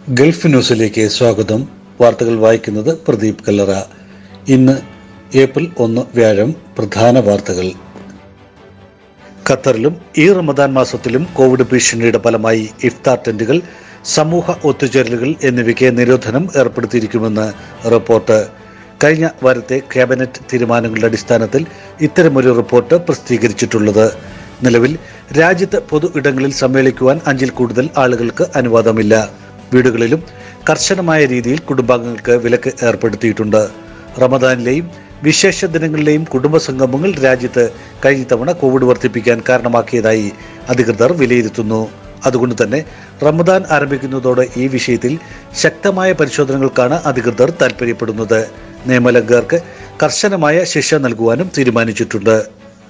Gulf ന്യൂസിലേക്ക് സ്വാഗതം വാർത്തകൾ വായിക്കുന്നത് പ്രദീപ് കല്ലറ ഇന്ന് ഏപ്രിൽ ഒന്ന് വ്യാഴം പ്രധാന വാർത്തകൾ ഖത്തറിലും ഈ റമദാൻ മാസത്തിലും കോവിഡ് ഭീഷണിയുടെ ഫലമായി ഇഫ്താർ ടെന്റുകൾ സമൂഹ ഒത്തുചേരലുകൾ എന്നിവയ്ക്ക് നിരോധനം ഏർപ്പെടുത്തിയിരിക്കുമെന്ന് റിപ്പോർട്ട് കഴിഞ്ഞ വാരത്തെ ക്യാബിനറ്റ് തീരുമാനങ്ങളുടെ അടിസ്ഥാനത്തിൽ ഇത്തരമൊരു റിപ്പോർട്ട് പ്രസിദ്ധീകരിച്ചിട്ടുള്ളത് നിലവിൽ രാജ്യത്ത് പൊതു ഇടങ്ങളിൽ സമ്മേളിക്കുവാൻ അഞ്ചിൽ കൂടുതൽ ആളുകൾക്ക് അനുവാദമില്ല വീടുകളിലും കർശനമായ രീതിയിൽ കുടുംബാംഗങ്ങൾക്ക് വിലക്ക് ഏർപ്പെടുത്തിയിട്ടുണ്ട് റമദാനിലെയും വിശേഷ ദിനങ്ങളിലെയും കുടുംബ സംഗമങ്ങൾ രാജ്യത്ത് കഴിഞ്ഞ തവണ കോവിഡ് വർദ്ധിപ്പിക്കാൻ കാരണമാക്കിയതായി അധികൃതർ വിലയിരുത്തുന്നു അതുകൊണ്ട് തന്നെ റമദാൻ ആരംഭിക്കുന്നതോടെ ഈ വിഷയത്തിൽ ശക്തമായ പരിശോധനകൾക്കാണ് അധികൃതർ താൽപ്പര്യപ്പെടുന്നത് നിയമലംഘകർക്ക് കർശനമായ ശിക്ഷ നൽകുവാനും തീരുമാനിച്ചിട്ടുണ്ട്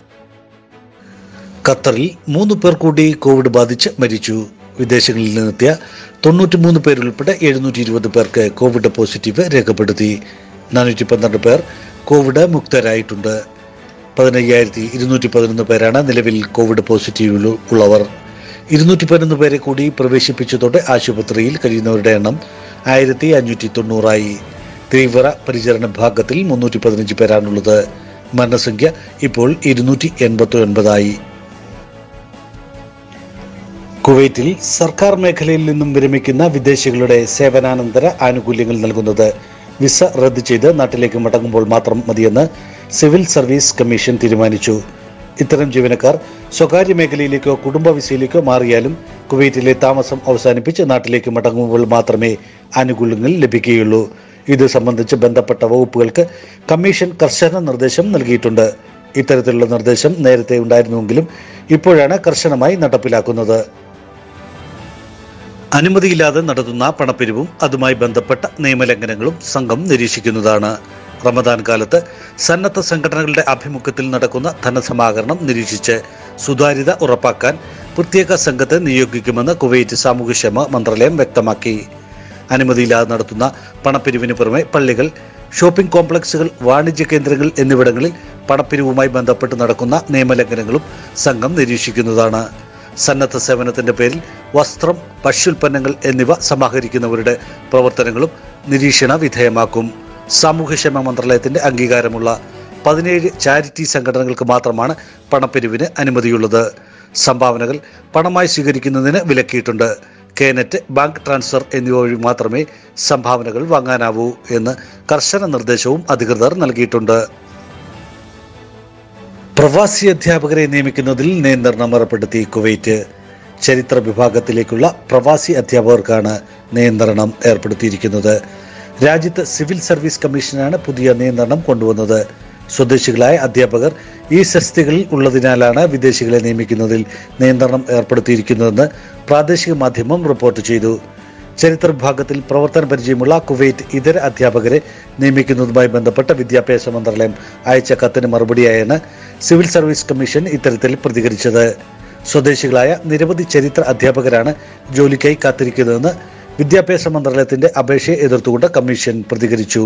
ഖത്തറിൽ മൂന്ന് പേർ കൂടി കോവിഡ് ബാധിച്ച് മരിച്ചു വിദേശങ്ങളിൽ നിന്നെത്തിയ തൊണ്ണൂറ്റിമൂന്ന് പേരുൾപ്പെടെ എഴുന്നൂറ്റി ഇരുപത് പേർക്ക് കോവിഡ് പോസിറ്റീവ് രേഖപ്പെടുത്തി നാനൂറ്റി പന്ത്രണ്ട് പേർ കോവിഡ് മുക്തരായിട്ടുണ്ട് പതിനയ്യായിരത്തി ഇരുന്നൂറ്റി പതിനൊന്ന് പേരാണ് നിലവിൽ കോവിഡ് പോസിറ്റീവ് ഉള്ളവർ ഇരുന്നൂറ്റി പതിനൊന്ന് പേരെ കൂടി പ്രവേശിപ്പിച്ചതോടെ ആശുപത്രിയിൽ കഴിയുന്നവരുടെ എണ്ണം ആയിരത്തി അഞ്ഞൂറ്റി തൊണ്ണൂറായി തീവ്ര പരിചരണ വിഭാഗത്തിൽ മുന്നൂറ്റി പതിനഞ്ച് പേരാണുള്ളത് മരണസംഖ്യ ഇപ്പോൾ ഇരുന്നൂറ്റി എൺപത്തി ഒൻപതായി കുവൈറ്റിൽ സർക്കാർ മേഖലയിൽ നിന്നും വിരമിക്കുന്ന വിദേശികളുടെ സേവനാനന്തര ആനുകൂല്യങ്ങൾ നൽകുന്നത് വിസ റദ്ദ് ചെയ്ത് നാട്ടിലേക്ക് മടങ്ങുമ്പോൾ മാത്രം മതിയെന്ന് സിവിൽ സർവീസ് കമ്മീഷൻ തീരുമാനിച്ചു ഇത്തരം ജീവനക്കാർ സ്വകാര്യ മേഖലയിലേക്കോ കുടുംബ വിസയിലേക്കോ മാറിയാലും കുവൈറ്റിലെ താമസം അവസാനിപ്പിച്ച് നാട്ടിലേക്ക് മടങ്ങുമ്പോൾ മാത്രമേ ആനുകൂല്യങ്ങൾ ലഭിക്കുകയുള്ളൂ ഇത് സംബന്ധിച്ച് ബന്ധപ്പെട്ട വകുപ്പുകൾക്ക് കമ്മീഷൻ കർശന നിർദ്ദേശം നൽകിയിട്ടുണ്ട് ഇത്തരത്തിലുള്ള നിർദ്ദേശം നേരത്തെ ഉണ്ടായിരുന്നുവെങ്കിലും ഇപ്പോഴാണ് കർശനമായി നടപ്പിലാക്കുന്നത് അനുമതിയില്ലാതെ നടത്തുന്ന പണപ്പിരിവും അതുമായി ബന്ധപ്പെട്ട നിയമലംഘനങ്ങളും സംഘം നിരീക്ഷിക്കുന്നതാണ് റമദാൻ കാലത്ത് സന്നദ്ധ സംഘടനകളുടെ ആഭിമുഖ്യത്തിൽ നടക്കുന്ന ധനസമാഹരണം നിരീക്ഷിച്ച് സുതാര്യത ഉറപ്പാക്കാൻ പ്രത്യേക സംഘത്തെ നിയോഗിക്കുമെന്ന് കുവൈറ്റ് സാമൂഹ്യക്ഷേമ മന്ത്രാലയം വ്യക്തമാക്കി അനുമതിയില്ലാതെ നടത്തുന്ന പണപ്പിരിവിന് പുറമെ പള്ളികൾ ഷോപ്പിംഗ് കോംപ്ലക്സുകൾ വാണിജ്യ കേന്ദ്രങ്ങൾ എന്നിവിടങ്ങളിൽ പണപ്പിരിവുമായി ബന്ധപ്പെട്ട് നടക്കുന്ന നിയമലംഘനങ്ങളും സംഘം നിരീക്ഷിക്കുന്നതാണ് സന്നദ്ധ സേവനത്തിന്റെ പേരിൽ വസ്ത്രം ഭക്ഷ്യോൽപ്പന്നങ്ങൾ എന്നിവ സമാഹരിക്കുന്നവരുടെ പ്രവർത്തനങ്ങളും നിരീക്ഷണ വിധേയമാക്കും സാമൂഹ്യക്ഷേമ മന്ത്രാലയത്തിന്റെ അംഗീകാരമുള്ള പതിനേഴ് ചാരിറ്റി സംഘടനകൾക്ക് മാത്രമാണ് പണപ്പിരിവിന് അനുമതിയുള്ളത് സംഭാവനകൾ പണമായി സ്വീകരിക്കുന്നതിന് വിലക്കിയിട്ടുണ്ട് കേനറ്റ് ബാങ്ക് ട്രാൻസ്ഫർ എന്നിവ വഴി മാത്രമേ സംഭാവനകൾ വാങ്ങാനാവൂ എന്ന് കർശന നിർദ്ദേശവും അധികൃതർ നൽകിയിട്ടുണ്ട് പ്രവാസി അധ്യാപകരെ നിയമിക്കുന്നതിൽ നിയന്ത്രണം ഏർപ്പെടുത്തി കുവൈറ്റ് ചരിത്ര വിഭാഗത്തിലേക്കുള്ള പ്രവാസി അധ്യാപകർക്കാണ് നിയന്ത്രണം ഏർപ്പെടുത്തിയിരിക്കുന്നത് രാജ്യത്ത് സിവിൽ സർവീസ് കമ്മീഷനാണ് പുതിയ നിയന്ത്രണം കൊണ്ടുവന്നത് സ്വദേശികളായ അധ്യാപകർ ഈ സസ്തികളിൽ ഉള്ളതിനാലാണ് വിദേശികളെ നിയമിക്കുന്നതിൽ നിയന്ത്രണം ഏർപ്പെടുത്തിയിരിക്കുന്നതെന്ന് പ്രാദേശിക മാധ്യമം റിപ്പോർട്ട് ചെയ്തു ചരിത്ര വിഭാഗത്തിൽ പ്രവർത്തന പരിചയമുള്ള കുവൈറ്റ് ഇതര അധ്യാപകരെ നിയമിക്കുന്നതുമായി ബന്ധപ്പെട്ട വിദ്യാഭ്യാസ മന്ത്രാലയം അയച്ച കത്തിന് മറുപടിയായാണ് സിവിൽ സർവീസ് കമ്മീഷൻ ഇത്തരത്തിൽ പ്രതികരിച്ചത് സ്വദേശികളായ നിരവധി ചരിത്ര അധ്യാപകരാണ് ജോലിക്കായി കാത്തിരിക്കുന്നതെന്ന് വിദ്യാഭ്യാസ മന്ത്രാലയത്തിന്റെ അപേക്ഷയെ എതിർത്തുകൊണ്ട് കമ്മീഷൻ പ്രതികരിച്ചു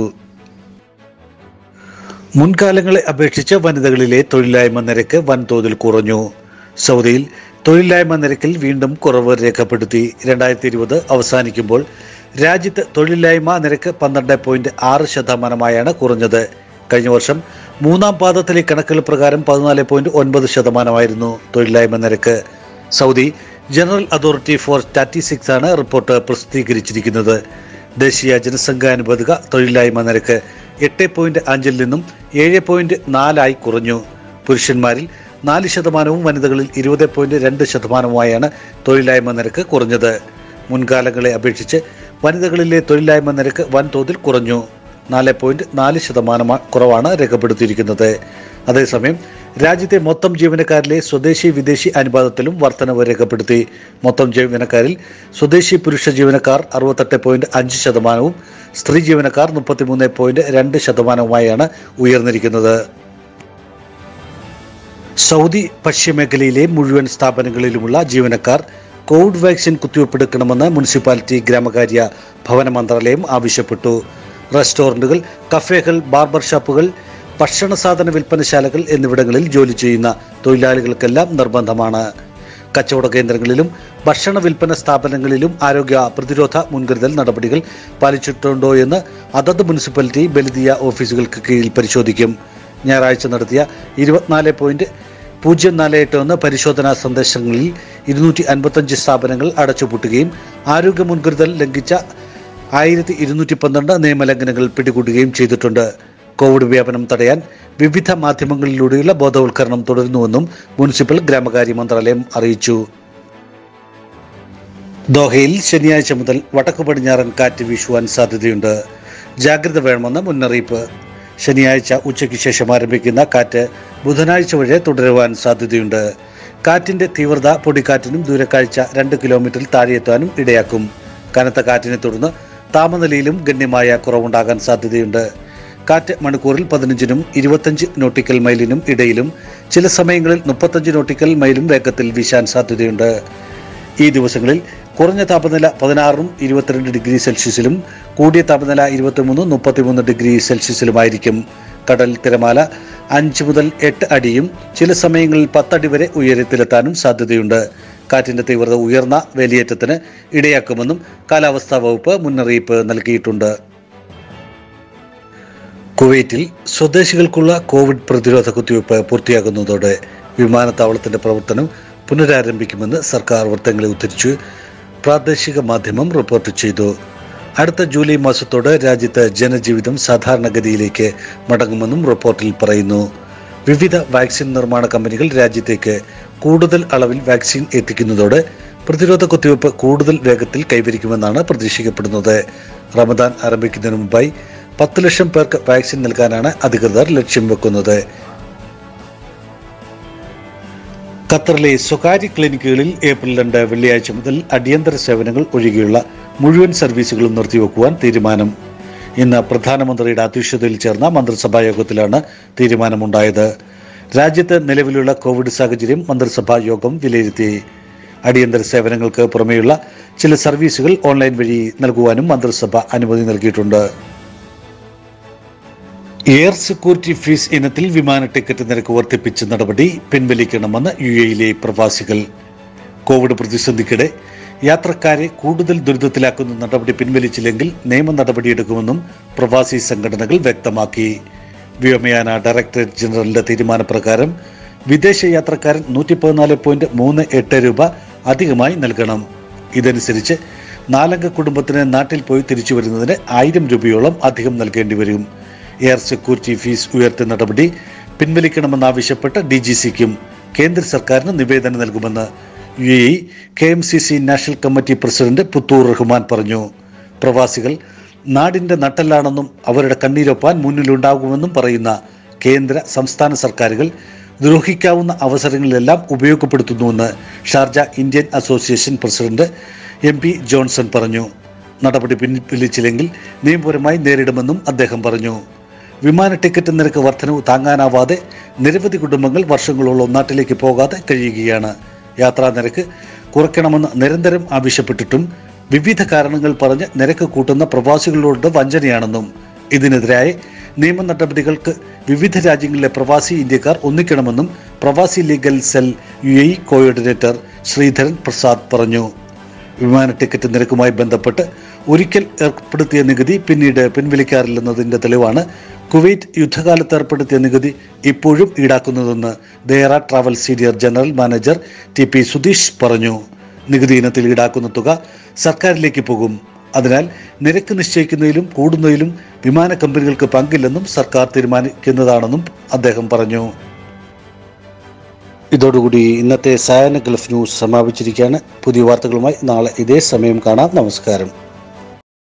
മുൻകാലങ്ങളെ അപേക്ഷിച്ച് വനിതകളിലെ തൊഴിലില്ലായ്മ നിരക്ക് വൻതോതിൽ കുറഞ്ഞു സൗദിയിൽ തൊഴിലില്ലായ്മ നിരക്കിൽ വീണ്ടും കുറവ് രേഖപ്പെടുത്തി രണ്ടായിരത്തി ഇരുപത് അവസാനിക്കുമ്പോൾ രാജ്യത്ത് തൊഴിലില്ലായ്മ നിരക്ക് പന്ത്രണ്ട് പോയിന്റ് ആറ് ശതമാനമായാണ് കുറഞ്ഞത് കഴിഞ്ഞ വർഷം മൂന്നാം പാദത്തിലെ കണക്കുകൾ പ്രകാരം പതിനാല് പോയിന്റ് ഒൻപത് ശതമാനമായിരുന്നു തൊഴിലില്ലായ്മ നിരക്ക് Saudi General Authority for Statistics ആണ് റിപ്പോർട്ട് പ്രസിദ്ധീകരിച്ചിരിക്കുന്നത് ദേശീയ ജനസംഖ്യാനുപാതിക തൊഴിലില്ലായ്മ നിരക്ക് എട്ട് പോയിന്റ് അഞ്ചിൽ നിന്നും ഏഴ് പോയിന്റ് നാലായി കുറഞ്ഞു പുരുഷന്മാരിൽ നാല് ശതമാനവും വനിതകളിൽ ഇരുപത് പോയിന്റ് രണ്ട് ശതമാനവുമായാണ് തൊഴിലില്ലായ്മ നിരക്ക് കുറഞ്ഞത് മുൻകാലങ്ങളെ അപേക്ഷിച്ച് വനിതകളിലെ തൊഴിലില്ലായ്മ നിരക്ക് വൻതോതിൽ കുറഞ്ഞു നാല് പോയിന്റ് നാല് ശതമാനം കുറവാണ് രേഖപ്പെടുത്തിയിരിക്കുന്നത് അതേസമയം രാജ്യത്തെ മൊത്തം ജീവനക്കാരിലെ സ്വദേശി വിദേശി അനുപാതത്തിലും വർധനവ് രേഖപ്പെടുത്തി മൊത്തം ജീവനക്കാരിൽ സ്വദേശി പുരുഷ ജീവനക്കാർ അറുപത്തെട്ട് പോയിന്റ് അഞ്ച് ശതമാനവും സ്ത്രീ ജീവനക്കാർ മുപ്പത്തിമൂന്ന് പോയിന്റ് രണ്ട് ശതമാനവുമായാണ് ഉയർന്നിരിക്കുന്നത് സൗദി പശ്ചിമേഖലയിലെ മുഴുവൻ സ്ഥാപനങ്ങളിലുമുള്ള ജീവനക്കാർ കോവിഡ് വാക്സിൻ കുത്തിവയ്പ്പെടുക്കണമെന്ന് മുനിസിപ്പാലിറ്റി ഗ്രാമകാര്യ ഭവന മന്ത്രാലയം ആവശ്യപ്പെട്ടു റെസ്റ്റോറന്റുകൾ കഫേകൾ ബാർബർ ഷോപ്പുകൾ ഭക്ഷണ സാധന വിൽപ്പനശാലകൾ എന്നിവിടങ്ങളിൽ ജോലി ചെയ്യുന്ന തൊഴിലാളികൾക്കെല്ലാം നിർബന്ധമാണ് കച്ചവട കേന്ദ്രങ്ങളിലും ഭക്ഷണ വിൽപ്പന സ്ഥാപനങ്ങളിലും ആരോഗ്യ പ്രതിരോധ മുൻകരുതൽ നടപടികൾ പാലിച്ചിട്ടുണ്ടോ എന്ന് അതത് മുനിസിപ്പാലിറ്റി ബലിദിയ ഓഫീസുകൾക്ക് കീഴിൽ പരിശോധിക്കും ഞായറാഴ്ച നടത്തിയ ഇരുപത്തിനാല് പോയിന്റ് പൂജ്യം നാല് എട്ട് ഒന്ന് പരിശോധനാ സന്ദേശങ്ങളിൽ ഇരുന്നൂറ്റി അൻപത്തഞ്ച് സ്ഥാപനങ്ങൾ അടച്ചുപൂട്ടുകയും ആരോഗ്യ മുൻകരുതൽ ലംഘിച്ച ആയിരത്തി ഇരുന്നൂറ്റി പന്ത്രണ്ട് നിയമലംഘനങ്ങൾ പിടികൂടുകയും ചെയ്തിട്ടുണ്ട് കോവിഡ് വ്യാപനം തടയാൻ വിവിധ മാധ്യമങ്ങളിലൂടെയുള്ള ബോധവൽക്കരണം തുടരുന്നുവെന്നും മുനിസിപ്പൽ ഗ്രാമകാര്യ മന്ത്രാലയം അറിയിച്ചു ദോഹയിൽ ശനിയാഴ്ച മുതൽ വടക്കു പടിഞ്ഞാറൻ കാറ്റ് വീശുവാൻ സാധ്യതയുണ്ട് ജാഗ്രത വേണമെന്ന് മുന്നറിയിപ്പ് ശനിയാഴ്ച ഉച്ചയ്ക്ക് ശേഷം ആരംഭിക്കുന്ന കാറ്റ് ബുധനാഴ്ച വരെ തുടരുവാൻ സാധ്യതയുണ്ട് കാറ്റിന്റെ തീവ്രത പൊടിക്കാറ്റിനും ദൂരക്കാഴ്ച രണ്ട് കിലോമീറ്ററിൽ താഴെയെത്താനും ഇടയാക്കും കനത്ത കാറ്റിനെ തുടർന്ന് താപനിലയിലും ഗണ്യമായ കുറവുണ്ടാകാൻ സാധ്യതയുണ്ട് കാറ്റ് മണിക്കൂറിൽ പതിനഞ്ചിനും ഇരുപത്തഞ്ച് നോട്ടിക്കൽ മൈലിനും ഇടയിലും ചില സമയങ്ങളിൽ മുപ്പത്തഞ്ച് നോട്ടിക്കൽ മൈലും വേഗത്തിൽ വീശാൻ സാധ്യതയുണ്ട് ഈ ദിവസങ്ങളിൽ കുറഞ്ഞ താപനില പതിനാറും ഇരുപത്തിരണ്ട് ഡിഗ്രി സെൽഷ്യസിലും കൂടിയ താപനില ഇരുപത്തിമൂന്ന് മുപ്പത്തിമൂന്ന് ഡിഗ്രി സെൽഷ്യസിലുമായിരിക്കും കടൽ തിരമാല അഞ്ച് മുതൽ എട്ട് അടിയും ചില സമയങ്ങളിൽ പത്തടി വരെ ഉയരത്തിലെത്താനും സാധ്യതയുണ്ട് കാറ്റിന്റെ തീവ്രത ഉയർന്ന വേലിയേറ്റത്തിന് ഇടയാക്കുമെന്നും കാലാവസ്ഥാ വകുപ്പ് മുന്നറിയിപ്പ് നൽകിയിട്ടുണ്ട് കുവൈറ്റിൽ സ്വദേശികൾക്കുള്ള കോവിഡ് പ്രതിരോധ കുത്തിവയ്പ് പൂർത്തിയാകുന്നതോടെ വിമാനത്താവളത്തിന്റെ പ്രവർത്തനം പുനരാരംഭിക്കുമെന്ന് സർക്കാർ വൃത്തങ്ങളെ ഉദ്ധരിച്ച് പ്രാദേശിക മാധ്യമം റിപ്പോർട്ട് ചെയ്തു അടുത്ത ജൂലൈ മാസത്തോടെ രാജ്യത്ത് ജനജീവിതം സാധാരണഗതിയിലേക്ക് മടങ്ങുമെന്നും റിപ്പോർട്ടിൽ പറയുന്നു വിവിധ വാക്സിൻ നിർമ്മാണ കമ്പനികൾ രാജ്യത്തേക്ക് കൂടുതൽ അളവിൽ വാക്സിൻ എത്തിക്കുന്നതോടെ പ്രതിരോധ കുത്തിവയ്പ് കൂടുതൽ വേഗത്തിൽ കൈവരിക്കുമെന്നാണ് പ്രതീക്ഷിക്കപ്പെടുന്നത് റമദാൻ ആരംഭിക്കുന്നതിന് മുമ്പായി പത്ത് ലക്ഷം പേർക്ക് വാക്സിൻ നൽകാനാണ് അധികൃതർ ലക്ഷ്യം വെക്കുന്നത് ഖത്തറിലെ സ്വകാര്യ ക്ലിനിക്കുകളിൽ ഏപ്രിൽ രണ്ട് വെള്ളിയാഴ്ച മുതൽ അടിയന്തര സേവനങ്ങൾ ഒഴികെയുള്ള മുഴുവൻ സർവീസുകളും നിർത്തിവെക്കുവാൻ തീരുമാനം ഇന്ന് പ്രധാനമന്ത്രിയുടെ അധ്യക്ഷതയിൽ ചേർന്ന മന്ത്രിസഭാ യോഗത്തിലാണ് തീരുമാനമുണ്ടായത് രാജ്യത്ത് നിലവിലുള്ള കോവിഡ് സാഹചര്യം മന്ത്രിസഭാ യോഗം വിലയിരുത്തി അടിയന്തര സേവനങ്ങൾക്ക് പുറമെയുള്ള ചില സർവീസുകൾ ഓൺലൈൻ വഴി നൽകുവാനും മന്ത്രിസഭ അനുമതി നൽകിയിട്ടുണ്ട് എയർ സെക്യൂരിറ്റി ഫീസ് ഇനത്തിൽ വിമാന ടിക്കറ്റ് നിരക്ക് വർദ്ധിപ്പിച്ച നടപടി പിൻവലിക്കണമെന്ന് യു എയിലെ പ്രവാസികൾ കോവിഡ് പ്രതിസന്ധിക്കിടെ യാത്രക്കാരെ കൂടുതൽ ദുരിതത്തിലാക്കുന്ന നടപടി പിൻവലിച്ചില്ലെങ്കിൽ നിയമ നടപടിയെടുക്കുമെന്നും പ്രവാസി സംഘടനകൾ വ്യക്തമാക്കി വ്യോമയാന ഡയറക്ടറേറ്റ് ജനറലിന്റെ തീരുമാനപ്രകാരം വിദേശ യാത്രക്കാരൻ നൂറ്റി പതിനാല് പോയിന്റ് മൂന്ന് എട്ട് രൂപ അധികമായി നൽകണം ഇതനുസരിച്ച് നാലംഗ കുടുംബത്തിന് നാട്ടിൽ പോയി തിരിച്ചു വരുന്നതിന് ആയിരം രൂപയോളം അധികം നൽകേണ്ടി വരും എയർ സെക്യൂരിറ്റി ഫീസ് ഉയർത്തിയ നടപടി പിൻവലിക്കണമെന്നാവശ്യപ്പെട്ട് ഡി ജി സിക്കും കേന്ദ്ര സർക്കാരിന് നിവേദനം നൽകുമെന്ന് U A K M C C national committee president Puthur Rahman പറഞ്ഞു പ്രവാസികൾ നാടിന്റെ നട്ടല്ലാണെന്നും അവരുടെ കണ്ണീരൊപ്പാൻ മുന്നിലുണ്ടാകുമെന്നും പറയുന്ന കേന്ദ്ര സംസ്ഥാന സർക്കാരുകൾ ദ്രോഹിക്കാവുന്ന അവസരങ്ങളിലെല്ലാം ഉപയോഗപ്പെടുത്തുന്നുവെന്ന് Sharjah Indian Association president M P Johnson പറഞ്ഞു നടപടി പിൻവലിച്ചില്ലെങ്കിൽ നിയമപരമായി നേരിടുമെന്നും അദ്ദേഹം പറഞ്ഞു വിമാന ടിക്കറ്റ് നിരക്ക് വർധനവ് താങ്ങാനാവാതെ നിരവധി കുടുംബങ്ങൾ വർഷങ്ങളോളം നാട്ടിലേക്ക് പോകാതെ കഴിയുകയാണ് യാത്രാ നിരക്ക് കുറയ്ക്കണമെന്ന് നിരന്തരം ആവശ്യപ്പെട്ടിട്ടും വിവിധ കാരണങ്ങൾ പറഞ്ഞ് നിരക്ക് കൂട്ടുന്ന പ്രവാസികളോട് വഞ്ചനയാണെന്നും ഇതിനെതിരായ നിയമ നടപടികൾക്ക് വിവിധ രാജ്യങ്ങളിലെ പ്രവാസി ഇന്ത്യക്കാർ ഒന്നിക്കണമെന്നും പ്രവാസി legal cell U A coordinator Sreedharan Prasad പറഞ്ഞു വിമാന ടിക്കറ്റ് നിരക്കുമായി ബന്ധപ്പെട്ട് ഒരിക്കൽ ഏർപ്പെടുത്തിയ നികുതി പിന്നീട് പിൻവലിക്കാറില്ലെന്നതിന്റെ തെളിവാണ് കുവൈറ്റ് യുദ്ധകാലത്ത് ഏർപ്പെടുത്തിയ നികുതി ഇപ്പോഴും ഈടാക്കുന്നതെന്ന് Deira travel senior general manager T P Sudheesh പറഞ്ഞു നികുതി ഇനത്തിൽ ഈടാക്കുന്ന തുക സർക്കാരിലേക്ക് പോകും അതിനാൽ നിരക്ക് നിശ്ചയിക്കുന്നതിലും കൂടുന്നതിലും വിമാന കമ്പനികൾക്ക് പങ്കില്ലെന്നും സർക്കാർ തീരുമാനിക്കുന്നതാണെന്നും അദ്ദേഹം പറഞ്ഞു ഇതോടുകൂടി ഇന്നത്തെ സായന ഗൾഫ് ന്യൂസ് സമാപിച്ചിരിക്കുകയാണ് പുതിയ വാർത്തകളുമായി നാളെ ഇതേ സമയം കാണാം നമസ്കാരം